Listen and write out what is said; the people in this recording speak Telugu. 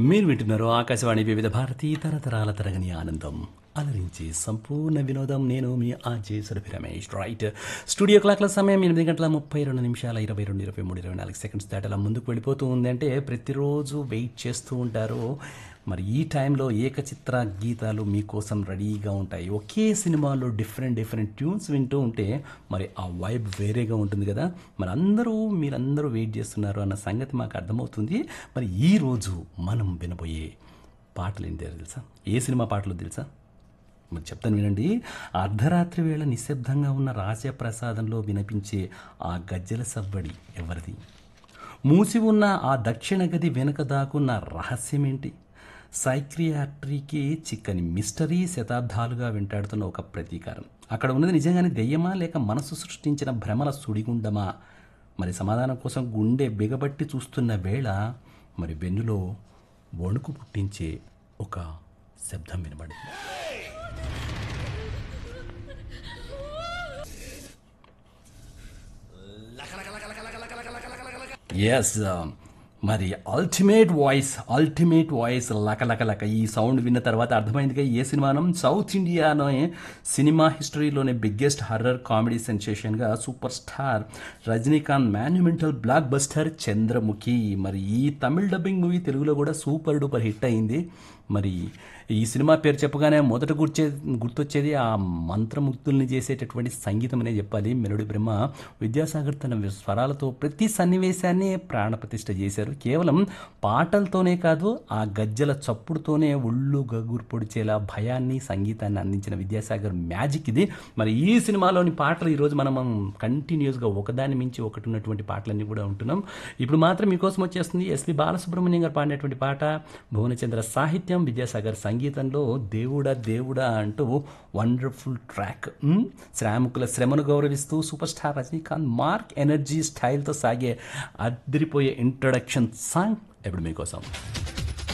మీరు వింటున్నారు ఆకాశవాణి వివిధ భారతి తరతరాల తరగని ఆనందం అలరించి సంపూర్ణ వినోదం నేను మీ R J Surabhi Ramesh right studio క్లాక్ల సమయం ఎనిమిది గంటల ముప్పై రెండు నిమిషాల ఇరవై రెండు ఇరవై మూడు ఇరవై నాలుగు సెకండ్స్ దాటలా ముందుకు వెళ్ళిపోతూ ఉంది అంటే ప్రతిరోజు వెయిట్ చేస్తూ ఉంటారు మరి ఈ టైంలో ఏకచిత్ర గీతాలు మీకోసం రెడీగా ఉంటాయి ఒకే సినిమాలో డిఫరెంట్ డిఫరెంట్ ట్యూన్స్ వింటూ ఉంటే మరి ఆ వైబ్ వేరేగా ఉంటుంది కదా మరి అందరూ మీరందరూ వెయిట్ చేస్తున్నారు అన్న సంగతి మాకు అర్థమవుతుంది మరి ఈ రోజు మనం వినబోయే పాటలు ఏంటో తెలుసా ఏ సినిమా పాటలు తెలుసా మరి చెప్తాను వినండి అర్ధరాత్రి వేళ నిశ్శబ్దంగా ఉన్న రాజప్రసాదంలో వినిపించే ఆ గజ్జల సవ్వడి ఎవరిది మూసి ఉన్న ఆ దక్షిణ గది వెనుక దాకున్న రహస్యమేంటి సైక్రియాట్రీకి చిక్కని మిస్టరీ శతాబ్దాలుగా వెంటాడుతున్న ఒక ప్రతీకారం అక్కడ ఉన్నది నిజంగానే దెయ్యమా లేక మనసు సృష్టించిన భ్రమల సుడిగుండమా మరి సమాధానం కోసం గుండె బిగబట్టి చూస్తున్న వేళ మరి వెన్నులో వణుకు పుట్టించే ఒక శబ్దం వినబడింది ఎస్ మరి అల్టిమేట్ వాయిస్ అల్టిమేట్ వాయిస్ లక లక లక ఈ సౌండ్ విన్న తర్వాత అర్థమైందిగా ఏ సినిమానం సౌత్ ఇండియాలోనే సినిమా హిస్టరీలోనే బిగ్గెస్ట్ హర్రర్ కామెడీ సెన్సేషన్గా super star Rajinikanth monumental blockbuster Chandramukhi మరి ఈ తమిళ్ డబ్బింగ్ మూవీ తెలుగులో కూడా సూపర్ డూపర్ హిట్ అయింది మరి ఈ సినిమా పేరు చెప్పగానే మొదట గుర్చే గుర్తొచ్చేది ఆ మంత్రముగ్ధుల్ని చేసేటటువంటి సంగీతం అనే చెప్పాలి మెలోడి బ్రహ్మ విద్యాసాగర్ తన స్వరాలతో ప్రతి సన్నివేశాన్ని ప్రాణప్రతిష్ఠ చేశారు కేవలం పాటలతోనే కాదు ఆ గజ్జల చప్పుడుతోనే ఒళ్ళు గగురు పొడిచేలా భయాన్ని సంగీతాన్ని అందించిన విద్యాసాగర్ మ్యాజిక్ ఇది మరి ఈ సినిమాలోని పాటలు ఈరోజు మనం కంటిన్యూస్గా ఒకదాని మించి ఒకటి ఉన్నటువంటి పాటలన్నీ కూడా ఉంటున్నాం ఇప్పుడు మాత్రం మీకోసం వచ్చేస్తుంది ఎస్పి బాలసుబ్రహ్మణ్యం గారు పాడినటువంటి పాట భువనచంద్ర సాహిత్యం విద్యాసాగర్ సంగీతంలో దేవుడా దేవుడా అంటూ వండర్ఫుల్ ట్రాక్ ఉమ్, శ్రామికుల శ్రమను గౌరవిస్తూ super star Rajinikanth mark energy స్టైల్తో సాగే అదిరిపోయే ఇంట్రడక్షన్ సాంగ్ ఎప్పుడు మీకోసం